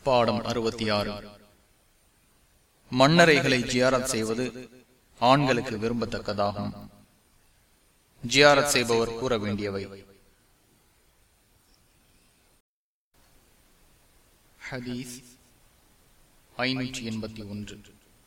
பாடம் அறுபத்தி ஆறு மன்னரைகளை ஜியாரத் செய்வது ஆண்களுக்கு விரும்பத்தக்கதாகும் ஜியாரத் செய்பவர் கூற வேண்டியவை ஹதீஸ் ஐநூற்றி எண்பத்தி ஒன்று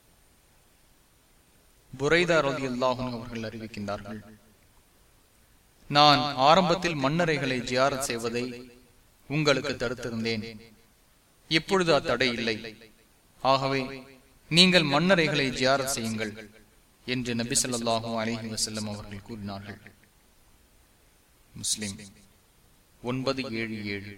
புரைதா ரதி அல்லாஹும் அவர்கள் அறிவிக்கின்றார்கள் நான் ஆரம்பத்தில் மன்னரைகளை ஜியாரத் செய்வதை உங்களுக்கு தடுத்திருந்தேன் இப்பொழுது அத்தடை இல்லை ஆகவே நீங்கள் மன்னரைகளை ஜியாரத் செய்யுங்கள் என்று நபி சொல்லாஹு அலஹி வசல்லம் அவர்கள் கூறினார்கள் முஸ்லிம் ஒன்பது ஏழு ஏழு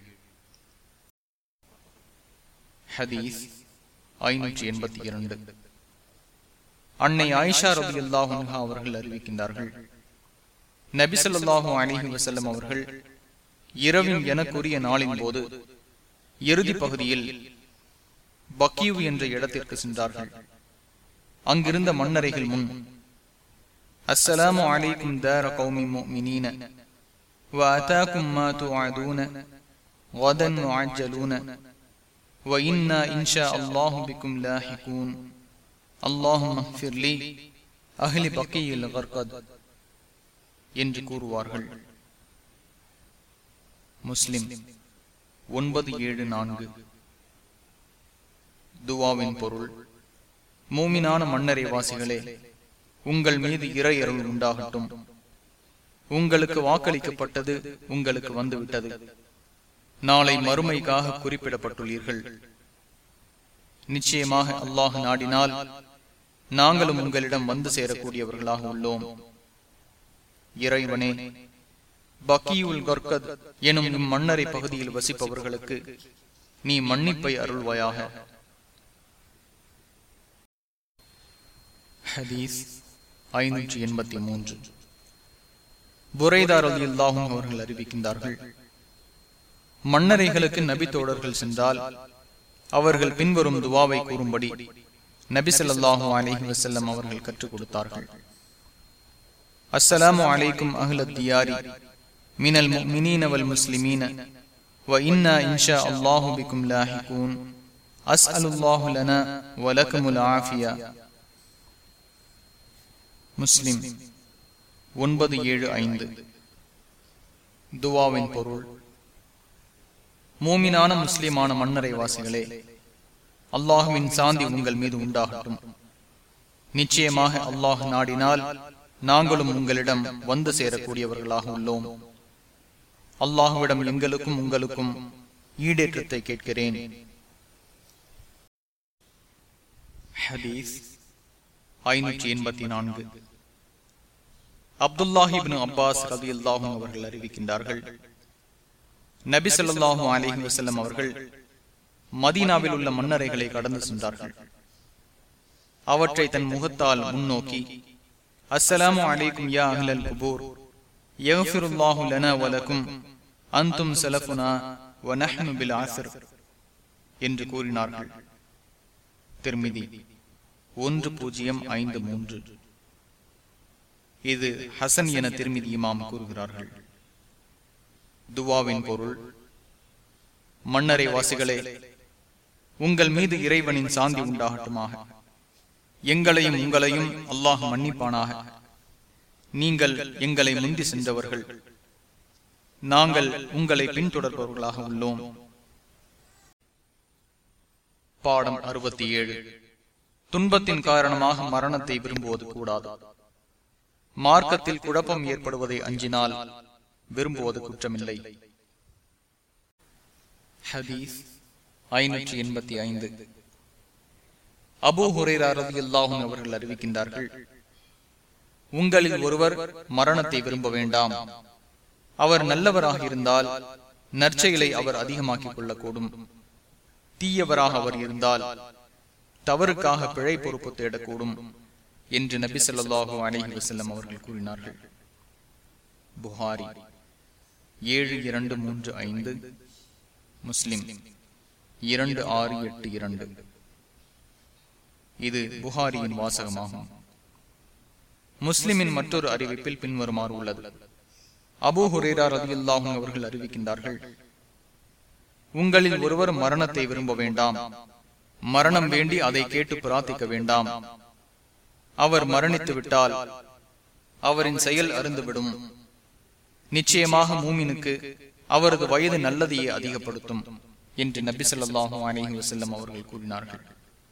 ஹதீஸ் ஐநூற்றி எண்பத்தி இரண்டு அன்னை ஆயிஷா ரபி அல்லாஹா அவர்கள் அறிவிக்கின்றார்கள் நபி சொல்லாஹு அலிஹி வசல்லம் அவர்கள் இரவின் எனக்குரிய நாளின் போது இறுதி பகுதியில் பக்கீவ் என்ற இடத்திற்கு சென்றார்கள் அங்கிருந்த மன்னரைகள் முன் அஸ்ஸலாமு அலைக்கும் தார கௌமி முஃமினீன وآتاكم ما توعدون غدا معجلون وإنا إن شاء الله بكم لاحقون اللهم اغفر لي أهل بقي الغرقد என்று கூறுவார்கள் முஸ்லிம் ஒன்பது ஏழு நான்கு துவாவின் பொருள் மூமினான மன்னரை வாசிகளே உங்கள் மீது இறை அருள் உண்டாகட்டும் உங்களுக்கு வாக்களிக்கப்பட்டது உங்களுக்கு வந்துவிட்டது நாளை மறுமைக்காக குறிப்பிடப்பட்டுள்ளீர்கள் நிச்சயமாக அல்லாஹ் நாடினால் நாங்களும் உங்களிடம் வந்து சேரக்கூடியவர்களாக உள்ளோம் இறைவனே பக்கியுல் கர்கத் எனும் இம்மன்னரை பகுதியில் வசிப்பவர்களுக்கு நீ மன்னிப்பை அருள்வாயாக ஹதீஸ் ஐநூற்றி எண்பத்தி மூன்று புரைதார் அலி அல்லாஹும் அவர்கள் அறிவிக்கின்றார்கள் மன்னரைகளுக்கு நபி தோழர்கள் சென்றால் அவர்கள் பின்வரும் துவாவை கூறும்படி நபி சொல்லாஹு அலிஹி வசல்லம் அவர்கள் கற்றுக் கொடுத்தார்கள் அஸ்ஸலாமு அலைக்கும் அஹ்லத் தியாரி மினல் முஃமினீன வல் முஸ்லிமீன வ இன்னா இன்ஷா அல்லாஹு பிக்கும் லாஹிகூன் அஸ்அலுல்லாஹு லனா வ லக்குமுல் ஆஃபியா முஸ்லிம் ஒன்பது ஏழு ஐந்து துவாவின் பொருள் மூமினான முஸ்லிமான மன்னரை வாசிகளே அல்லாஹுவின் சாந்தி உங்கள் மீது உண்டாகட்டும் நிச்சயமாக அல்லாஹ் நாடினால் நாங்களும் உங்களிடம் வந்து சேரக்கூடியவர்களாக உள்ளோம் அல்லாஹுவிடம் எங்களுக்கும் உங்களுக்கும் ஈடேற்றத்தை கேட்கிறேன் ஹதீஸ் ஐநூற்றி எண்பத்தி நான்கு அப்துல்லாஹிபின் அப்பாஸ் ரவி அல்லாஹும் அவர்கள் அறிவிக்கின்றார்கள் நபி சொல்லாஹு அலிஹி வசல்லம் அவர்கள் மதீனாவில் உள்ள மன்னரைகளை கடந்து சென்றார்கள் அவற்றை தன் முகத்தால் முன்னோக்கி அஸ்ஸலாமு அலைக்கும் யா அஹ்லல் குபூர் யக்ஃபிருல்லாஹு லனா வலக்கும் அன்தும் சலஃபுனா வ நஹ்னு பில் ஆஸ்ர் என்று கூறினார்கள் திருமிதி ஒன்று பூஜ்ஜியம் ஐந்து மூன்று இது ஹசன் என திருமிதி இமாம் கூறுகிறார்கள் துவாவின் பொருள் மன்னரை வாசிகளே உங்கள் மீது இறைவனின் சாந்தி உண்டாகட்டுமாக எங்களையும் உங்களையும் அல்லாஹ் மன்னிப்பானாக நீங்கள் எங்களை முந்தி சென்றவர்கள் நாங்கள் உங்களை பின்தொடர்பவர்களாக உள்ளோம் பாடம் அறுபத்தி ஏழு துன்பத்தின் காரணமாக மரணத்தை விரும்புவது கூடாது மார்க்கத்தில் குழப்பம் ஏற்படுவதை அஞ்சினால் விரும்புவது குற்றமில்லை ஹதீஸ் ஐநூற்றி எண்பத்தி ஐந்து அபு ஹுரேரா ரதி அல்லாஹும் அவர்கள் அறிவிக்கின்றார்கள் உங்களில் ஒருவர் மரணத்தை விரும்ப வேண்டாம் அவர் நல்லவராக இருந்தால் நற்செயலை அவர் அதிகமாக்கிக் கொள்ளக்கூடும் தீயவராக அவர் இருந்தால் தவறுக்காக பிழை பொறுப்பு தேடக்கூடும் என்று நபி சொல்லாஹு அலஹி வசல்லம் அவர்கள் கூறினார்கள் புகாரி ஏழு இரண்டு மூன்று ஐந்து முஸ்லிம் இரண்டு ஆறு எட்டு இரண்டு இது புகாரியின் வாசகமாகும் முஸ்லிமின் மற்றொரு அறிவிப்பில் பின்வருமாறு உள்ளது அபு ஹுரேரா ரதியுல்லாஹும் அவர்கள் அறிவிக்கின்றார்கள் உங்களில் ஒருவர் மரணத்தை விரும்ப வேண்டாம் மரணம் வேண்டி அதை கேட்டு பிரார்த்திக்க வேண்டாம் அவர் மரணித்து விட்டால் அவரின் செயல் அருந்துவிடும் நிச்சயமாக மூமினுக்கு அவரது வயது நல்லதையே அதிகப்படுத்தும் என்று நபி சொல்லாஹு அலஹி வசல்லம் அவர்கள் கூறினார்கள்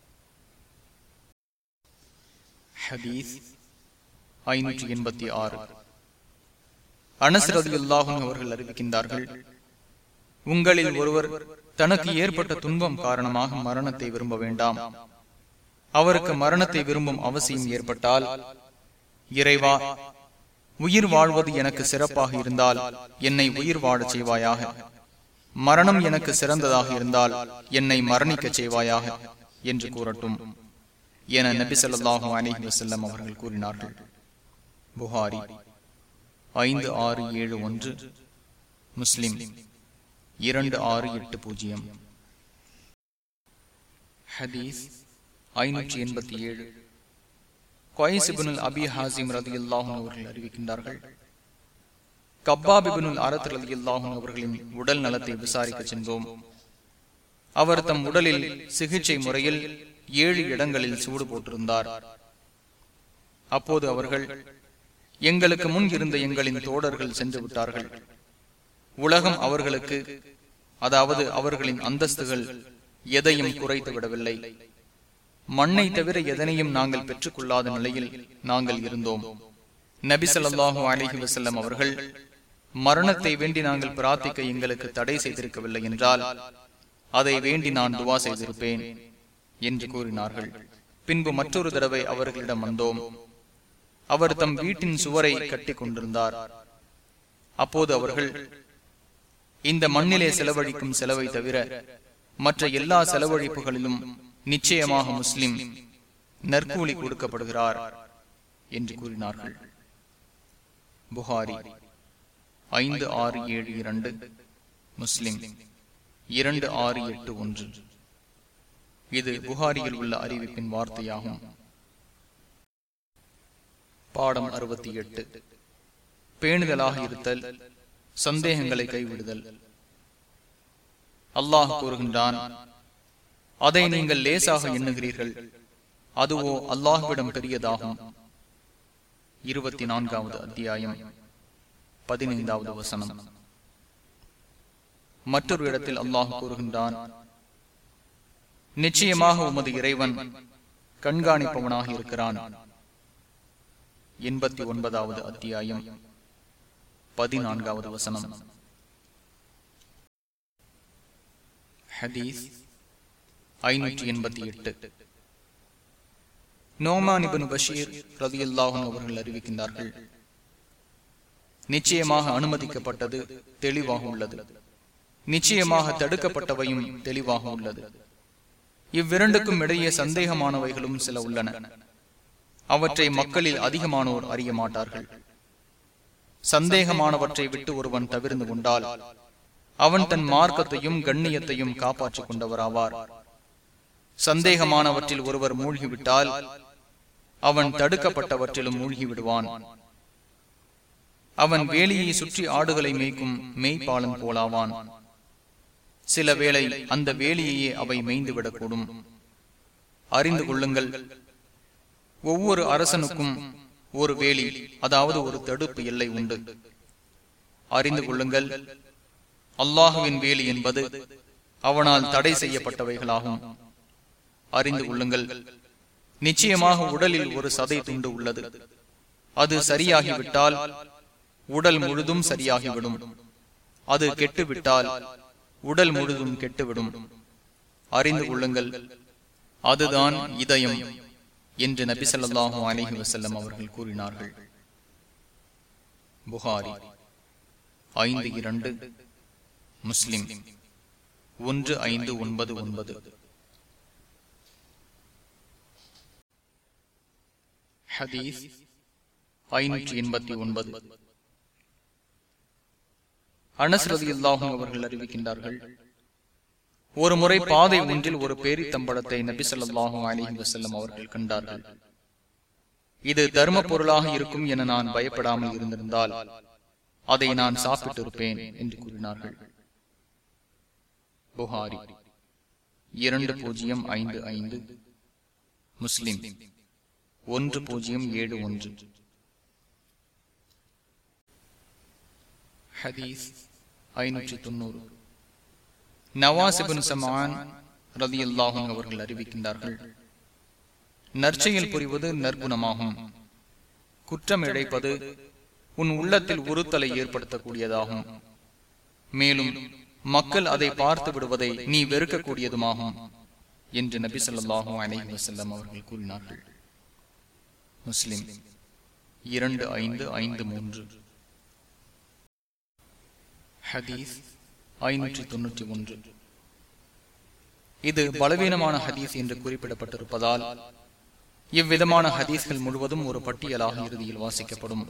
ஹதீஸ் ஐநூற்றி எண்பத்தி ஆறு அனசரது அல்லாஹும் அவர்கள் அறிவிக்கின்றார்கள் உங்களில் ஒருவர் தனக்கு ஏற்பட்ட துன்பம் காரணமாக மரணத்தை விரும்ப வேண்டாம் அவருக்கு மரணத்தை விரும்பும் அவசியம் ஏற்பட்டால் இறைவா உயிர் வாழ்வது எனக்கு சிறப்பாக இருந்தால் என்னை உயிர் வாழச் செய்வாயாக மரணம் எனக்கு சிறந்ததாக இருந்தால் என்னை மரணிக்க செய்வாயாக என்று கூறட்டும் என நபி சொல்லாஹு அலிஹி வசல்லம் அவர்கள் கூறினார்கள் புகாரி ஐந்து ஆறு ஏழு ஒன்று முஸ்லிம் இரண்டு ஆறு எட்டு பூஜ்ஜியம் ஹதீஸ் ஐநூற்றி எண்பத்தி ஏழு கொயசிபுனுல் அபி ஹாசிம் ரதி அல்லாஹும் அவர்கள் அறிவிக்கின்றார்கள் கப்பாபிபுனுல் அரத் ரதி அல்லாஹும் அவர்களின் உடல் நலத்தை விசாரிக்க சென்றோம் அவர் தம் உடலில் சிகிச்சை முறையில் ஏழு இடங்களில் சூடு போட்டிருந்தார் அப்போது அவர்கள் எங்களுக்கு முன் இருந்த எங்களின் தோடர்கள் சென்று விட்டார்கள் உலகம் அவர்களுக்கு அதாவது அவர்களின் அந்தஸ்துகள் எதையும் குறைத்து விடவில்லை மண்ணை தவிர எதனையும் நாங்கள் பெற்றுக் கொள்ளாத நிலையில் நாங்கள் இருந்தோம் நபி சொல்லாஹு அலிஹி வசல்லம் அவர்கள் மரணத்தை வேண்டி நாங்கள் பிரார்த்திக்க எங்களுக்கு தடை செய்திருக்கவில்லை என்றால் அதை வேண்டி நான் துவா செய்திருப்பேன் என்று கூறினார்கள் பின்பு மற்றொரு தடவை அவர்களிடம் வந்தோம் அவர் தம் வீட்டின் சுவரை கட்டி கொண்டிருந்தார் அப்போது அவர்கள் இந்த மண்ணிலே செலவழிக்கும் செலவை தவிர மற்ற எல்லா செலவழிப்புகளிலும் நிச்சயமாக முஸ்லிம் நற்கூலி கொடுக்கப்படுகிறார் என்று கூறினார்கள் புகாரி ஐந்து ஆறு ஏழு இரண்டு முஸ்லிம் இரண்டு ஆறு எட்டு ஒன்று இது புகாரியில் உள்ள அறிவிப்பின் வார்த்தையாகும் பாடம் அறுபத்தி எட்டு பேணுதலாக இருத்தல் சந்தேகங்களை கைவிடுதல் அல்லாஹ் கூறுகின்றான் அதை நீங்கள் லேசாக எண்ணுகிறீர்கள் அதுவோ அல்லாஹுவிடம் பெரியதாகும் இருபத்தி நான்காவது அத்தியாயம் பதினைந்தாவது வசனம் மற்றொரு இடத்தில் அல்லாஹ் கூறுகின்றான் நிச்சயமாக உமது இறைவன் கண்காணிப்பவனாக இருக்கிறான் எண்பத்தி ஒன்பதாவது அத்தியாயம் பதினான்காவது வசனம் ஹதீஸ் ஐநூற்றி எண்பத்தி எட்டு நோமானிபன் பஷீர் ரதியுல்லாஹன் அவர்கள் அறிவிக்கின்றார்கள் நிச்சயமாக அனுமதிக்கப்பட்டது தெளிவாக உள்ளது நிச்சயமாக தடுக்கப்பட்டவையும் தெளிவாக உள்ளது இவ்விரண்டுக்கும் இடையே சந்தேகமானவைகளும் சில உள்ளன அவற்றை மக்களில் அதிகமானோர் அறிய மாட்டார்கள் சந்தேகமானவற்றை விட்டு ஒருவன் தவிர்ந்து கொண்டால் அவன் தன் மார்க்கத்தையும் கண்ணியத்தையும் காப்பாற்றிக் கொண்டவராவார் சந்தேகமானவற்றில் ஒருவர் மூழ்கிவிட்டால் அவன் தடுக்கப்பட்டவற்றிலும் மூழ்கி விடுவான் அவன் வேலியை சுற்றி ஆடுகளை மேய்க்கும் மேய்ப்பாளன் போலாவான் சில வேளை அந்த வேலியையே அவை மேய்ந்துவிடக்கூடும் அறிந்து கொள்ளுங்கள் ஒவ்வொரு அரசனுக்கும் ஒரு வேலி அதாவது ஒரு தடுப்பு எல்லை உண்டு அறிந்து கொள்ளுங்கள் அல்லாஹுவின் வேலி என்பது அவனால் தடை செய்யப்பட்டவைகளாகும் அறிந்து கொள்ளுங்கள் நிச்சயமாக உடலில் ஒரு சதை துண்டு உள்ளது அது சரியாகிவிட்டால் உடல் முழுதும் சரியாகிவிடும் அது கெட்டுவிட்டால் உடல் முழுதும் கெட்டுவிடும் அறிந்து கொள்ளுங்கள் அதுதான் இதயம் என்று நபி ஸல்லல்லாஹு அலைஹி வஸல்லம் அவர்கள் கூறினார்கள் புகாரி ஐந்து இரண்டு முஸ்லிம் ஒன்று ஐந்து ஒன்பது ஒன்பது ஹதீஸ் ஐநூற்றி எண்பத்தி ஒன்பது அனஸ்ரதி அல்லாஹும் அவர்கள் அறிவிக்கின்றார்கள் ஒரு முறை பாதை ஒன்றில் ஒரு பேரித்தம்பழத்தை நபி ஸல்லல்லாஹு அலைஹி வஸல்லம் அவர்கள் கண்டார்கள் இது தர்ம பொருளாக இருக்கும் என நான் பயப்படாமல் இருந்திருந்தால் அதை நான் சாப்பிட்டிருப்பேன் என்று கூறினார்கள் புகாரி இரண்டு பூஜ்ஜியம் ஐந்து ஐந்து முஸ்லிம் ஒன்று பூஜ்ஜியம் ஏழு ஒன்று ஹதீஸ் ஐநூற்றி தொண்ணூறு நவாசிபின் சமான் ரதி அல்லாஹும் அவர்கள் அறிவிக்கின்றார்கள் நற்செயல் புரிவது நற்குணமாகும் குற்றம் இழைப்பது உன் உள்ளத்தில் உறுத்தலை ஏற்படுத்தக்கூடியதாகும் மேலும் மக்கள் அதை பார்த்து விடுவதை நீ வெறுக்கக்கூடியதுமாகும் என்று நபி சொல்லாஹும் அலைஹி வசல்லம் அவர்கள் கூறினார்கள் முஸ்லிம் இரண்டு ஐந்து ஐந்து மூன்று ஹதீஸ் ஐநூற்றி தொன்னூற்றி ஒன்று இது பலவீனமான ஹதீஸ் என்று குறிப்பிடப்பட்டிருப்பதால் இவ்விதமான ஹதீஸ்கள் முழுவதும் ஒரு பட்டியலாக இறுதியில் வாசிக்கப்படும்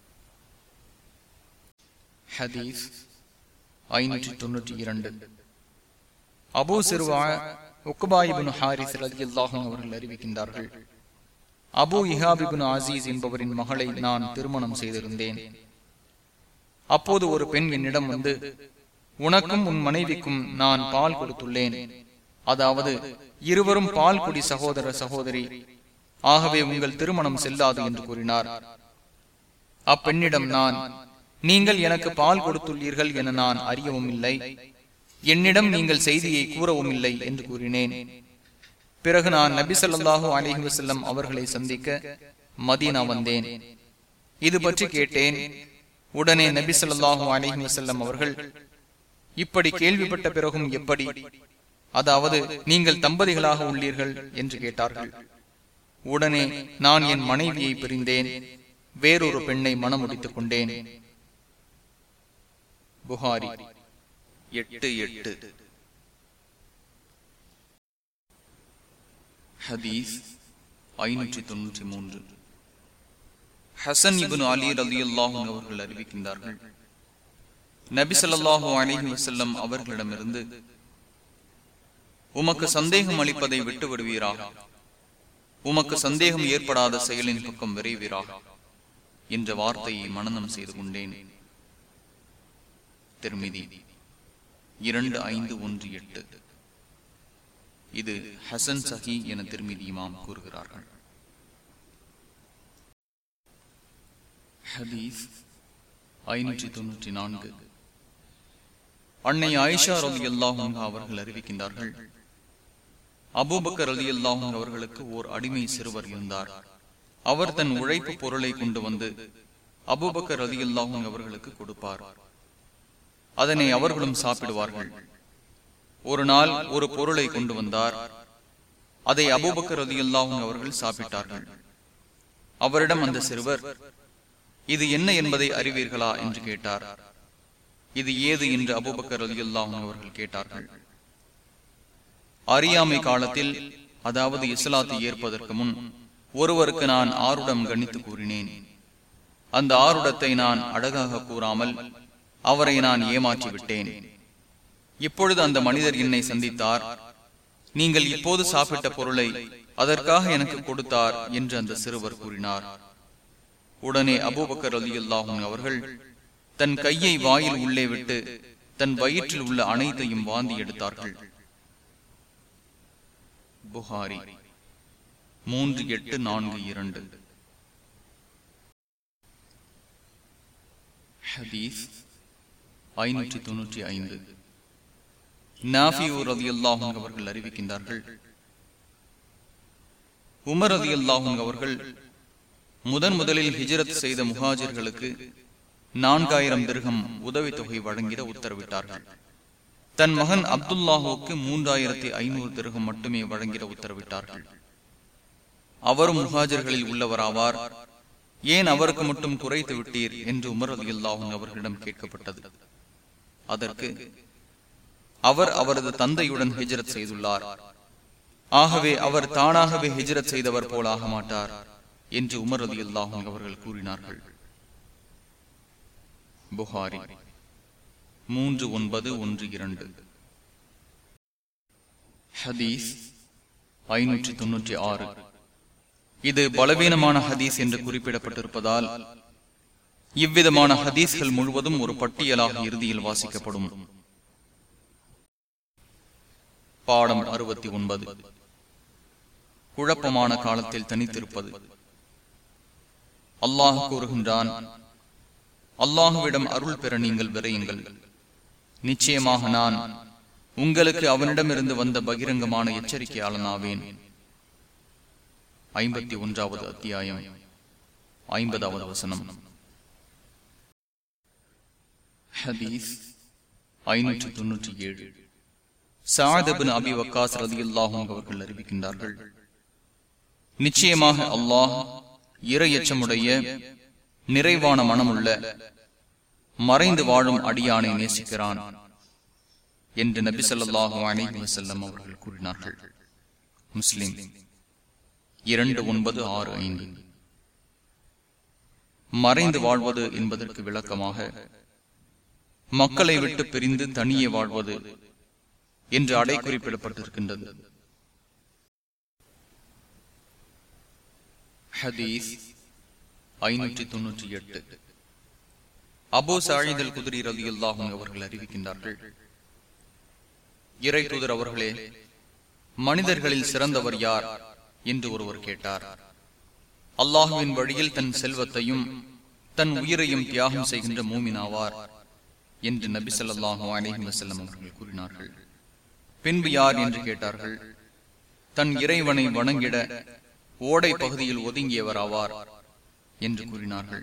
ஹதீஸ் ஐநூற்றி தொன்னூற்றி இரண்டு அபூ சிறுவா உக்குபாயிபின் ஹாரிஸ் ரதி அல்லாஹும் அவர்கள் அறிவிக்கின்றார்கள் அபு இஹாபிபின் ஆசீஸ் என்பவரின் மகளை நான் திருமணம் செய்திருந்தேன் அப்போது ஒரு பெண் என்னிடம் வந்து உனக்கும் உன் மனைவிக்கும் நான் பால் கொடுத்துள்ளேன் அதாவது இருவரும் பால் குடி சகோதர சகோதரி ஆகவே உங்கள் திருமணம் செல்லாது என்று கூறினார் அப்பெண்ணிடம் நான் நீங்கள் எனக்கு பால் கொடுத்துள்ளீர்கள் என நான் அறியவும் இல்லை என்னிடம் நீங்கள் செய்தியை கூறவும் இல்லை என்று கூறினேன் பிறகு நான் நபி சொல்லாஹு அலிஹி வசல்லம் அவர்களை சந்திக்க மதீனா வந்தேன் இது பற்றி கேட்டேன் உடனே நபி சொல்லாஹு அலிஹி வசல்லம் அவர்கள் இப்படி கேள்விப்பட்ட பிறகும் எப்படி அதாவது நீங்கள் தம்பதிகளாக உள்ளீர்கள் என்று கேட்டார்கள் உடனே நான் என் மனைவியை பிரிந்தேன் வேறொரு பெண்ணை மனமுடித்துக் கொண்டேன் புகாரி எட்டு எட்டு ஹதீஸ் ஐநூற்றி தொன்னூற்றி மூன்று ஹசன் இபின் அலி அலி அல்லாஹும் அவர்கள் அறிவிக்கின்றார்கள் நபி சொல்லாஹு அலிஹி வசல்லம் அவர்களிடமிருந்து உமக்கு சந்தேகம் அளிப்பதை விட்டு விடுவீராக உமக்கு சந்தேகம் ஏற்படாத செயலின் பக்கம் விரைவீராக என்ற வார்த்தையை மனநம் செய்து கொண்டேன் திருமிதி இரண்டு ஐந்து ஒன்று எட்டு இது ஹசன் சஹி என திருமிதி இமாம் கூறுகிறார்கள் ஹதீஸ் ஐநூற்றி தொன்னூற்றி நான்கு அன்னை ஆயிஷா ரலி அல்லாஹும் அவர்கள் அறிவிக்கின்றார்கள் அபூபக்கர் அலி அல்லாஹும் அவர்களுக்கு ஓர் அடிமை சிறுவர் இருந்தார் அவர் தன் உழைப்பு பொருளை கொண்டு வந்து அபூபக்கர் அலி அல்லாஹும் அவர்களுக்கு கொடுப்பார் அதனை அவர்களும் சாப்பிடுவார்கள் ஒரு நாள் ஒரு பொருளை கொண்டு வந்தார் அதை அபூபக்கர் அலி அல்லாஹும் அவர்கள் சாப்பிட்டார்கள் அவரிடம் அந்த சிறுவர் இது என்ன என்பதை அறிவீர்களா என்று கேட்டார் இது ஏது என்று அபுபக்கர் அலி அல்லாஹும் அவர்கள் கேட்டார்கள் அறியாமை காலத்தில் அதாவது இஸ்லாத்தை ஏற்பதற்கு முன் ஒருவருக்கு நான் ஆருடம் கணித்து கூறினேன் அந்த ஆருடத்தை நான் அழகாக கூறாமல் அவரை நான் ஏமாற்றி விட்டேன் இப்பொழுது அந்த மனிதர் என்னை சந்தித்தார் நீங்கள் இப்போது சாப்பிட்ட பொருளை அதற்காக எனக்கு கொடுத்தார் என்று அந்த சிறுவர் கூறினார் உடனே அபூபக்கர் அலி அல்லாஹும் அவர்கள் தன் கையை வாயில் உள்ளே விட்டு தன் வயிற்றில் உள்ள அனைத்தையும் வாந்தி எடுத்தார்கள் புகாரி மூன்று எட்டு நான்கு இரண்டு ஹதீஸ் ஐநூற்றி தொன்னூற்றி ஐந்து நாஃபியூர் ரதி அல்லாஹும் அவர்கள் அறிவிக்கின்றார்கள் உமர் ரதி அல்லாஹும் அவர்கள் முதன் முதலில் ஹிஜரத் செய்த முஹாஜிர்களுக்கு நான்காயிரம் திருகம் உதவித்தொகை வழங்கிட உத்தரவிட்டார்கள் தன் மகன் அப்துல்லாஹுக்கு மூன்றாயிரத்தி ஐநூறு திருகம் மட்டுமே வழங்கிட உத்தரவிட்டார்கள் அவரும் முஹாஜர்களில் உள்ளவராவார் ஏன் அவருக்கு மட்டும் குறைத்து விட்டீர் என்று உமர் அலி அல்லாஹும் அவர்களிடம் கேட்கப்பட்டது அதற்கு அவர் அவரது தந்தையுடன் ஹிஜரத் செய்துள்ளார் ஆகவே அவர் தானாகவே ஹிஜரத் செய்தவர் போல் ஆக மாட்டார் என்று உமர் அலி அல்லாஹும் அவர்கள் கூறினார்கள் புகாரி மூன்று ஒன்பது ஒன்று இரண்டு ஹதீஸ் ஐநூற்றி தொன்னூற்றி ஆறு இது பலவீனமான ஹதீஸ் என்று குறிப்பிடப்பட்டிருப்பதால் இவ்விதமான ஹதீஸ்கள் முழுவதும் ஒரு பட்டியலாக இறுதியில் வாசிக்கப்படும் பாடம் அறுபத்தி ஒன்பது குழப்பமான காலத்தில் தனித்திருப்பது அல்லாஹ் கூறுகின்றான் அல்லாஹுவிடம் அருள் பெற நீங்கள் விரையுங்கள் நிச்சயமாக நான் உங்களுக்கு அவனிடமிருந்து வந்த பகிரங்கமான எச்சரிக்கையாளனாவேன் ஐம்பத்தி ஒன்றாவது அத்தியாயம் ஐம்பதாவது வசனம் ஹதீஸ் ஐநூற்றி தொன்னூற்றி ஏழு சாதபின் அபி வக்காஸ் ரதியுல்லாஹும் அவர்கள் அறிவிக்கின்றார்கள் நிச்சயமாக அல்லாஹ் இரையச்சமுடைய நிறைவான மனமுள்ள மறைந்து வாழும் அடியானை நேசிக்கிறான் என்று நபி சொல்லாஹு அலைஹி வஸல்லம் அவர்கள் கூறினார்கள் முஸ்லிம் இரண்டு ஒன்பது ஆறு ஐந்து மறைந்து வாழ்வது என்பதற்கு விளக்கமாக மக்களை விட்டு பிரிந்து தனியே வாழ்வது என்று அடை குறிப்பிடப்பட்டிருக்கின்றது ஹதீஸ் ஐநூற்றி தொன்னூற்றி எட்டு அபோ சாழிதல் குதிரி ரதி அல்லாஹும் அவர்கள் அறிவிக்கின்றார்கள் இறை தூதர் அவர்களே மனிதர்களில் சிறந்தவர் யார் என்று ஒருவர் கேட்டார் அல்லாஹுவின் வழியில் தன் செல்வத்தையும் தன் உயிரையும் தியாகம் செய்கின்ற மூமினாவார் என்று நபி சொல்லாஹு அலிஹி வசல்லம் அவர்கள் கூறினார்கள் பின்பு யார் என்று கேட்டார்கள் தன் இறைவனை வணங்கிட ஓடை பகுதியில் ஒதுங்கியவர் ஆவார் என்று கூறினார்கள்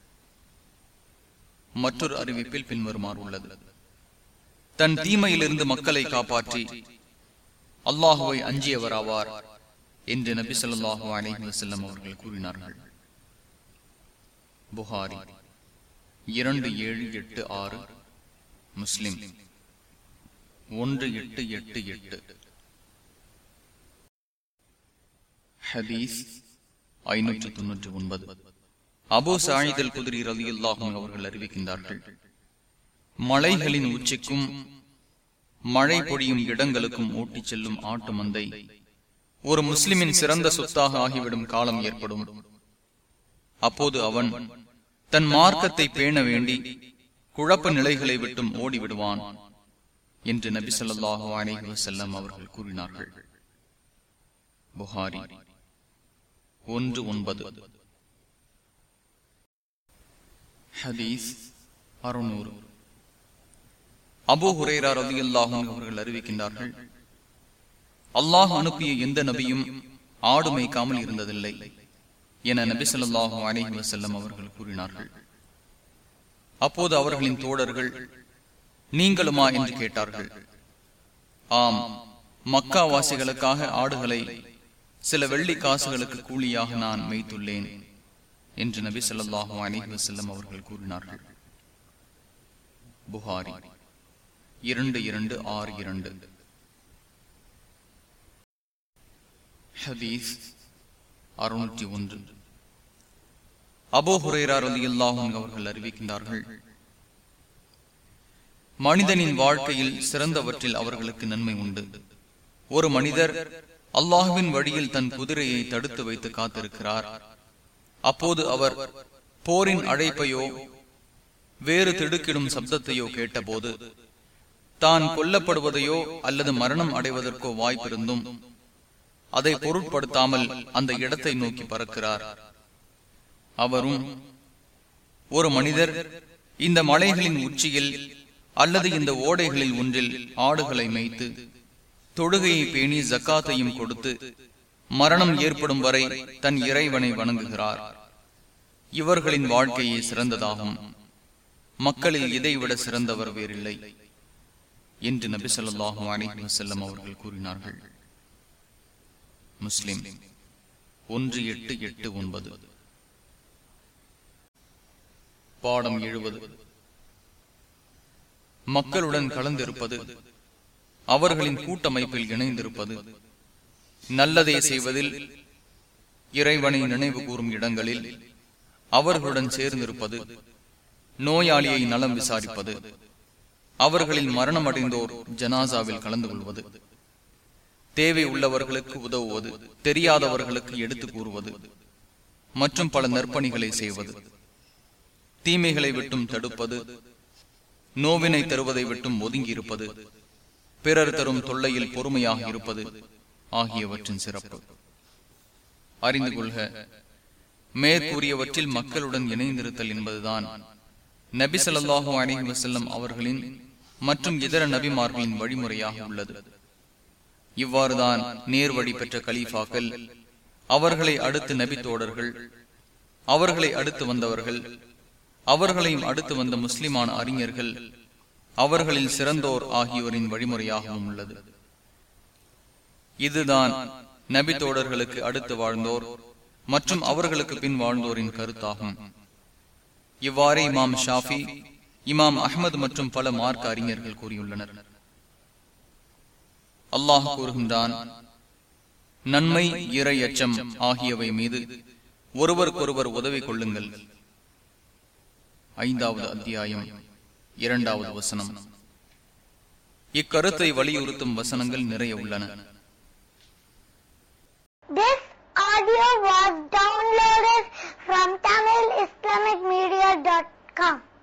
மற்றொரு அறிவிப்பில் பின்வருமாறு உள்ளது தன் தீமையிலிருந்து மக்களை காப்பாற்றி அல்லாஹுவை அஞ்சியவர் ஆவார் என்று நபி சொல்லாஹு அலிஹி வசல்லம் அவர்கள் கூறினார்கள் புகாரி இரண்டு ஏழு எட்டு ஆறு முஸ்லிம் ஒன்று எட்டு எட்டு எட்டு ஹதீஸ் ஐநூற்றி தொன்னூற்றி ஒன்பது அபோ சாயிதல் குதிரி ரவி அல்லாஹும் அவர்கள் அறிவிக்கின்றார்கள் மலைகளின் உச்சிக்கும் மழை பொழியும் இடங்களுக்கும் ஓட்டிச் செல்லும் ஆட்டு மந்தை ஒரு முஸ்லிமின் சிறந்த சொத்தாக ஆகிவிடும் காலம் ஏற்படும் அப்போது அவன் தன் மார்க்கத்தை பேண வேண்டி குழப்ப நிலைகளை விட்டும் ஓடிவிடுவான் என்று நபி சொல்லாஹு அலிஹி வசல்லம் அவர்கள் கூறினார்கள் புகாரி ஒன்று ஒன்பது ஹதீஸ் அறுநூறு அபு ஹுரேரா ரதி அல்லாஹும் அவர்கள் அறிவிக்கின்றார்கள் அல்லாஹ் அனுப்பிய எந்த நபியும் ஆடு மேய்க்காமல் இருந்ததில்லை என நபி சொல்லாஹு அலிஹி வசல்லம் அவர்கள் கூறினார்கள் அப்போது அவர்களின் தோழர்கள் நீங்களுமா என்று கேட்டார்கள் ஆம் மக்கா வாசிகளுக்காக ஆடுகளை சில வெள்ளி காசுகளுக்கு கூலியாக நான் மெய்த்துள்ளேன் என்று நபி சொல்லாஹு அலிஹி வசல்லம் அவர்கள் கூறினார்கள் புகாரி இரண்டு இரண்டு ஆறு இரண்டு ஹதீஸ் அறுநூற்றி ஒன்று அபோ ஹுரேரா ரலி அவர்கள் அறிவிக்கின்றார்கள் மனிதனின் வாழ்க்கையில் சிறந்தவற்றில் அவர்களுக்கு நன்மை உண்டு ஒரு மனிதர் அல்லாஹுவின் வழியில் தன் குதிரையை தடுத்து வைத்து காத்திருக்கிறார் அப்போது அவர் போரின் அழைப்பையோ வேறு திடுக்கிடும் சப்தத்தையோ கேட்டபோது தான் கொல்லப்படுவதையோ அல்லது மரணம் அடைவதற்கோ வாய்ப்பிருந்தும் அதை பொருட்படுத்தாமல் அந்த இடத்தை நோக்கி பறக்கிறார் அவரும் ஒரு மனிதர் இந்த மலைகளின் உச்சியில் அல்லது இந்த ஓடைகளில் ஒன்றில் ஆடுகளை மேய்த்து தொழுகையை பேணி ஜக்காத்தையும் கொடுத்து மரணம் ஏற்படும் வரை தன் இறைவனை வணங்குகிறார் இவர்களின் வாழ்க்கையே சிறந்ததாகும் மக்களில் இதைவிட சிறந்தவர் வேறில்லை என்று நபி சொல்லாஹு அலிஹி வசல்லம் அவர்கள் கூறினார்கள் முஸ்லிம் ஒன்று எட்டு எட்டு ஒன்பது பாடம் எழுபது மக்களுடன் கலந்திருப்பது அவர்களின் கூட்டமைப்பில் இணைந்திருப்பது நல்லதே செய்வதில் இறைவனை நினைவு கூறும் இடங்களில் அவர்களுடன் சேர்ந்திருப்பது நோயாளியை நலம் விசாரிப்பது அவர்களில் மரணம் அடைந்தோர் ஜனாசாவில் கலந்து கொள்வது தேவை உள்ளவர்களுக்கு உதவுவது தெரியாதவர்களுக்கு எடுத்து கூறுவது மற்றும் பல நற்பணிகளை செய்வது தீமைகளை விட்டும் தடுப்பது நோவினை தருவதை விட்டும் ஒதுங்கி இருப்பது பிறர் தரும் தொல்லையில் பொறுமையாக இருப்பது ஆகியவற்றின் சிறப்பு அறிந்து கொள்க மேற்கூறியவற்றில் மக்களுடன் இணைந்திருத்தல் என்பதுதான் நபி ஸல்லல்லாஹு அலைஹி வஸல்லம் அவர்களின் மற்றும் இதர நபிமார்களின் வழிமுறையாக உள்ளது இவ்வாறுதான் நேர்வழி பெற்ற கலீஃபாக்கள் அவர்களை அடுத்து நபி தோடர்கள் அவர்களை அடுத்து வந்தவர்கள் அவர்களையும் அடுத்து வந்த முஸ்லிமான அறிஞர்கள் அவர்களில் சிறந்தோர் ஆகியோரின் வழிமுறையாகவும் உள்ளது இதுதான் நபி தோடர்களுக்கு அடுத்து வாழ்ந்தோர் மற்றும் அவர்களுக்கு பின் வாழ்ந்தோரின் கருத்தாகும் இவ்வாறே இமாம் ஷாஃபி இமாம் அஹ்மது மற்றும் பல மார்க்க அறிஞர்கள் கூறியுள்ளனர் அல்லாஹ் கூறுகின்றான் நன்மை இறை அச்சம் ஆகியவை மீது ஒருவருக்கொருவர் உதவி கொள்ளுங்கள் ஐந்தாவது அத்தியாயம் இரண்டாவது வசனம் இக்கருத்தை வலியுறுத்தும் வசனங்கள் நிறைய உள்ளன This audio was downloaded from TamilIslamicMedia.com.